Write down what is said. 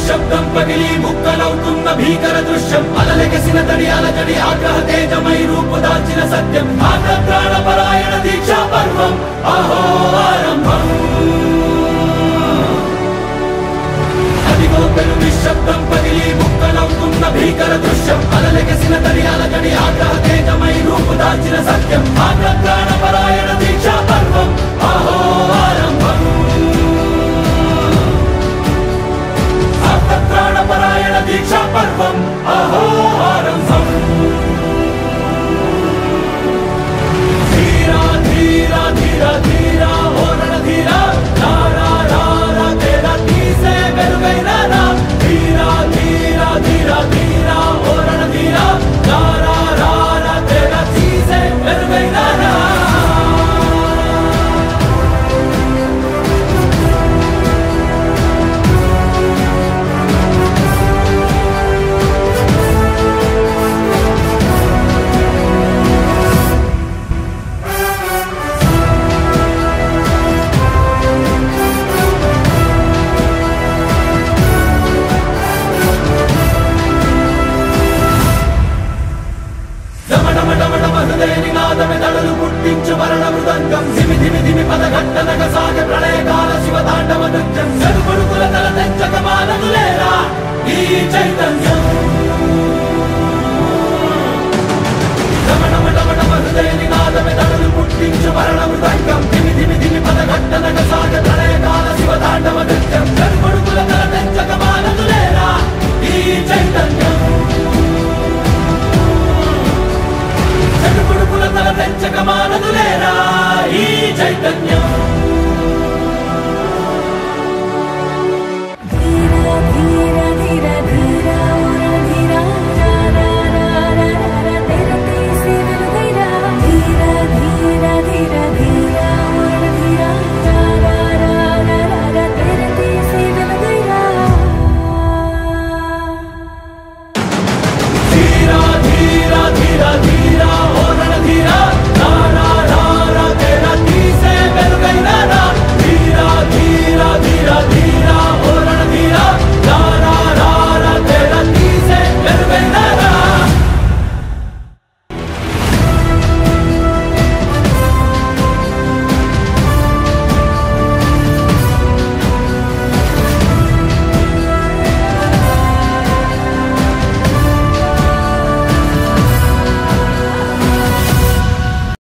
నిశ్శబ్దం పగిలి ముక్కలవుతున్న భీకర దృశ్యం అలలెగసిన తడి అలజడి ఆగ్రహ తేజమై రూపు దాల్చిన సత్యం ఆగ్రత్రాణ పరాయణ దీక్షా పర్వం అహో ఆరంభం అదిగో పెను నిశ్శబ్దం పగిలి ముక్కలవుతున్న భీకర దృశ్యం అలలెగసిన తడి అలజడి ఆగ్రహ తేజమై రూపు దాల్చిన సత్యం ఆగ్రత్రాణ పరాయణ దీక్షా పర్వం అహో ఆరంభం ఆర్తత్రాణపరాయణ దీక్షా పర్వం అహో ఆరంభం ధీరా ధీరా ధీరా ధీరా ఓరణ ధీరా రారా రారా తేరా తీసే వెలుగైన రా ధీరా ధీరా ధీరా ధీరా ఓరణ ధీరా రారా రారా తేరా తీసే వెలుగైన రా డమడమడమడమ హృదయ నినాదమే దడలు పుట్టించు మరణ మృదంగం ధిమి ధిమి ధిమి పదఘట్టనగ సాగ ప్రళయకాల శివ తాండవ నృత్యం చెడుపడుకుల తల తెంచక మానదులేరా ఈ చైతన్యం డమడమడమడమ హృదయ నినాదమే దడలు పుట్టించు మరణ మృదంగం ధిమి ధిమి ధిమి పదఘట్టనగ